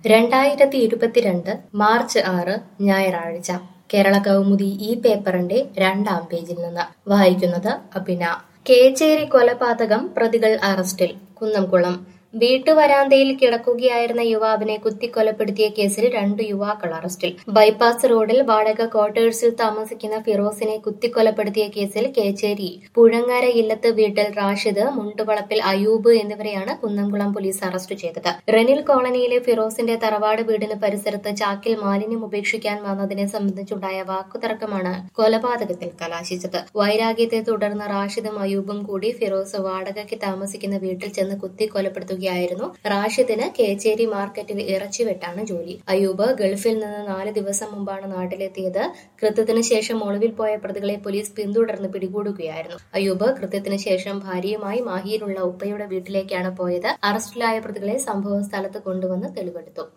രണ്ടായിരത്തി ഇരുപത്തിരണ്ട് മാർച്ച് ആറ് ഞായറാഴ്ച കേരള കൗമുദി ഈ പേപ്പറിന്റെ രണ്ടാം പേജിൽ നിന്ന് വായിക്കുന്നത് അഭിന കേച്ചേരി കൊലപാതകം പ്രതികൾ അറസ്റ്റിൽ കുന്നംകുളം വീട്ടുവരാന്തയിൽ കിടക്കുകയായിരുന്ന യുവാവിനെ കുത്തിക്കൊലപ്പെടുത്തിയ കേസിൽ രണ്ട് യുവാക്കൾ അറസ്റ്റിൽ ബൈപ്പാസ് റോഡിൽ വാടക ക്വാർട്ടേഴ്സിൽ താമസിക്കുന്ന ഫിറോസിനെ കുത്തിക്കൊലപ്പെടുത്തിയ കേസിൽ കേച്ചേരി പുഴങ്ങര ഇല്ലത്ത് വീട്ടിൽ റാഷിദ് മുണ്ടുവളപ്പിൽ അയൂബ് എന്നിവരെയാണ് കുന്നംകുളം പോലീസ് അറസ്റ്റ് ചെയ്തത് റെനിൽ കോളനിയിലെ ഫിറോസിന്റെ തറവാട് വീടിന് പരിസരത്ത് ചാക്കിൽ മാലിന്യം ഉപേക്ഷിക്കാൻ വന്നതിനെ സംബന്ധിച്ചുണ്ടായ വാക്കുതർക്കമാണ് കൊലപാതകത്തിൽ കലാശിച്ചത് വൈരാഗ്യത്തെ തുടർന്ന് റാഷിദും അയൂബും കൂടി ഫിറോസ് വാടകയ്ക്ക് താമസിക്കുന്ന വീട്ടിൽ ചെന്ന് കുത്തി കൊലപ്പെടുത്തുകയായിരുന്നു റാഷിദിന് കേച്ചേരി മാർക്കറ്റിൽ ഇറച്ചിവെട്ടാണ് ജോലി അയൂബ് ഗൾഫിൽ നിന്ന് നാല് ദിവസം മുമ്പാണ് നാട്ടിലെത്തിയത് കൃത്യത്തിന് ശേഷം ഒളിവിൽ പോയ പ്രതികളെ പോലീസ് പിന്തുടർന്ന് പിടികൂടുകയായിരുന്നു അയൂബ് കൃത്യത്തിന് ശേഷം ഭാര്യയുമായി മാഹിയിലുള്ള ഉപ്പയുടെ വീട്ടിലേക്കാണ് പോയത് അറസ്റ്റിലായ പ്രതികളെ സംഭവ സ്ഥലത്ത് കൊണ്ടുവന്ന് തെളിവെടുത്തു